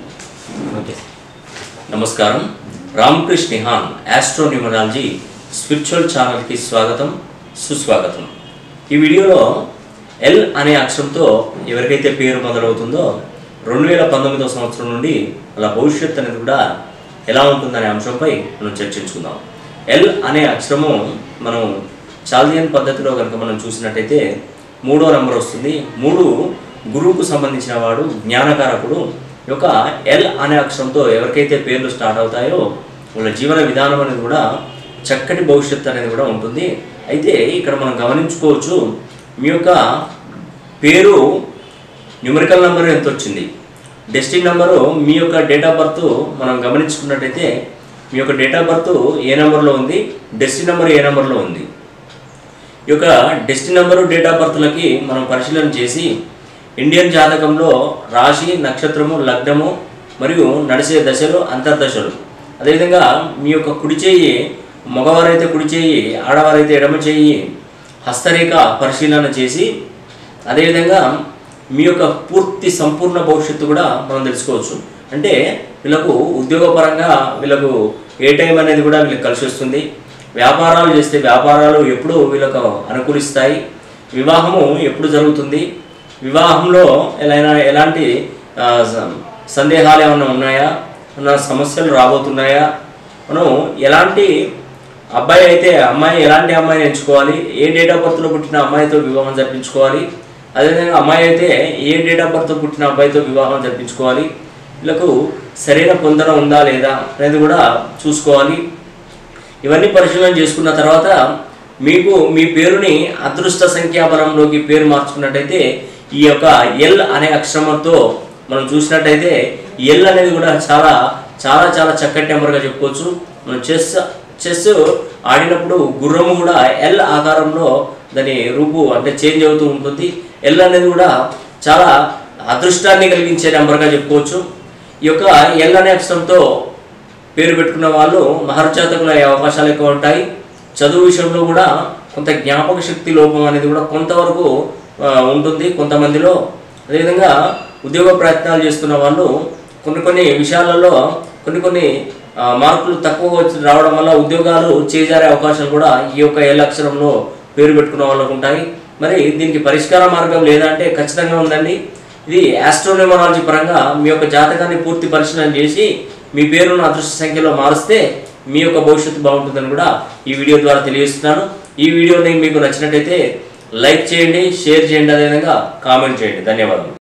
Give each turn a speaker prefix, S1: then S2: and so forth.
S1: okay నమస్కారం Ramakrishna నిహాన్ astronumerology spiritual ఛానల్కి స్వాగతం సుస్వాగతం ఈ వీడియోలో ఎల్ అనే అక్షరంతో ఎవరికైతే పేరు మొదలవుతుందో రెండు వేల పంతొమ్మిదవ సంవత్సరం నుండి అలా భవిష్యత్ అనేది కూడా ఎలా ఉంటుందనే అంశంపై మనం చర్చించుకుందాం ఎల్ అనే అక్షరము మనం చాల్దియన్ పద్ధతిలో కనుక మనం చూసినట్టయితే మూడో నంబర్ వస్తుంది మూడు గురువుకు సంబంధించిన వాడు జ్ఞానకారకుడు ఈ యొక్క ఎల్ అనే అక్షరంతో ఎవరికైతే పేర్లు స్టార్ట్ అవుతాయో వాళ్ళ జీవన విధానం అనేది కూడా చక్కటి భవిష్యత్తు అనేది కూడా ఉంటుంది అయితే ఇక్కడ మనం గమనించుకోవచ్చు మీ యొక్క పేరు న్యూమరికల్ నెంబర్ ఎంత వచ్చింది డెస్టిన్ నెంబరు మీ యొక్క డేట్ ఆఫ్ బర్త్ మనం గమనించుకున్నట్టయితే మీ యొక్క డేట్ ఆఫ్ బర్త్ ఏ నెంబర్లో ఉంది డెస్టిన్ నెంబర్ ఏ నెంబర్లో ఉంది ఈ యొక్క డెస్టిన్ నెంబరు డేట్ ఆఫ్ బర్త్లకి మనం పరిశీలన చేసి ఇండియన్ జాతకంలో రాశి నక్షత్రము లగ్నము మరియు నడిచే దశలు అంతర్దశలు అదేవిధంగా మీ యొక్క కుడి చేయి మగవారైతే కుడి చేయి ఆడవారైతే ఎడమ చేయి హస్తరేఖ పరిశీలన చేసి అదేవిధంగా మీ యొక్క పూర్తి సంపూర్ణ భవిష్యత్తు కూడా మనం తెలుసుకోవచ్చు అంటే వీళ్ళకు ఉద్యోగపరంగా వీళ్ళకు ఏ టైం అనేది కూడా వీళ్ళకి కలిసి వస్తుంది వ్యాపారాలు చేస్తే వ్యాపారాలు ఎప్పుడు వీళ్ళకు అనుకూలిస్తాయి వివాహము ఎప్పుడు జరుగుతుంది వివాహంలో ఎలా ఎలాంటి ఆ, స- సందేహాలు ఏమైనా ఉన్నాయా ఏమైనా సమస్యలు రాబోతున్నాయా మనం ఎలాంటి అబ్బాయి అయితే అమ్మాయి ఎలాంటి అమ్మాయిని ఎంచుకోవాలి ఏ డేట్ ఆఫ్ బర్త్లో పుట్టిన అమ్మాయితో వివాహం జరిపించుకోవాలి అదేవిధంగా అమ్మాయి అయితే ఏ డేట్ ఆఫ్ బర్త్లో పుట్టిన అబ్బాయితో వివాహం జరిపించుకోవాలి వీళ్ళకు సరైన పొందన ఉందా లేదా అనేది కూడా చూసుకోవాలి ఇవన్నీ పరిశీలన చేసుకున్న తర్వాత మీకు మీ పేరుని అదృష్ట సంఖ్యాబలంలోకి పేరు మార్చుకున్నట్టయితే ఈ యొక్క ఎల్ అనే అక్షరంతో మనం చూసినట్టయితే ఎల్ అనేది కూడా చాలా చాలా చాలా చక్కటి నెంబర్గా చెప్పుకోవచ్చు మనం చెస్ చెస్ ఆడినప్పుడు గుర్రము కూడా ఎల్ ఆకారంలో దాని రూపు అంటే చేంజ్ అవుతూ ఉంటుంది ఎల్ అనేది కూడా చాలా అదృష్టాన్ని కలిగించే నెంబర్గా చెప్పుకోవచ్చు ఈ యొక్క ఎల్ అనే అక్షరంతో పేరు పెట్టుకున్న వాళ్ళు మహర్జాతకులు అయ్యే అవకాశాలు ఎక్కువ ఉంటాయి చదువు విషయంలో కూడా కొంత జ్ఞాపక శక్తి లోపం అనేది కూడా కొంతవరకు ఆ, ఉంటుంది కొంతమందిలో అదేవిధంగా ఉద్యోగ ప్రయత్నాలు చేస్తున్న వాళ్ళు కొన్ని కొన్ని విషయాలలో కొన్ని కొన్ని ఆ, మార్కులు తక్కువ వచ్చి రావడం వల్ల ఉద్యోగాలు చేజారే అవకాశాలు కూడా ఈ యొక్క ఎల్ అక్షరంలో పేరు పెట్టుకున్న వాళ్ళకు ఉంటాయి మరి దీనికి పరిష్కార మార్గం లేదంటే ఖచ్చితంగా ఉందండి ఇది ఆస్ట్రోన్యూమరాలజీ పరంగా మీ యొక్క జాతకాన్ని పూర్తి పరిశీలన చేసి మీ పేరును అదృష్ట సంఖ్యలో మారిస్తే మీ యొక్క భవిష్యత్తు బాగుంటుందని కూడా ఈ వీడియో ద్వారా తెలియజేస్తున్నాను ఈ వీడియోని మీకు నచ్చినట్టయితే లైక్ చేయండి షేర్ చేయండి అదేవిధంగా కామెంట్ చేయండి ధన్యవాదాలు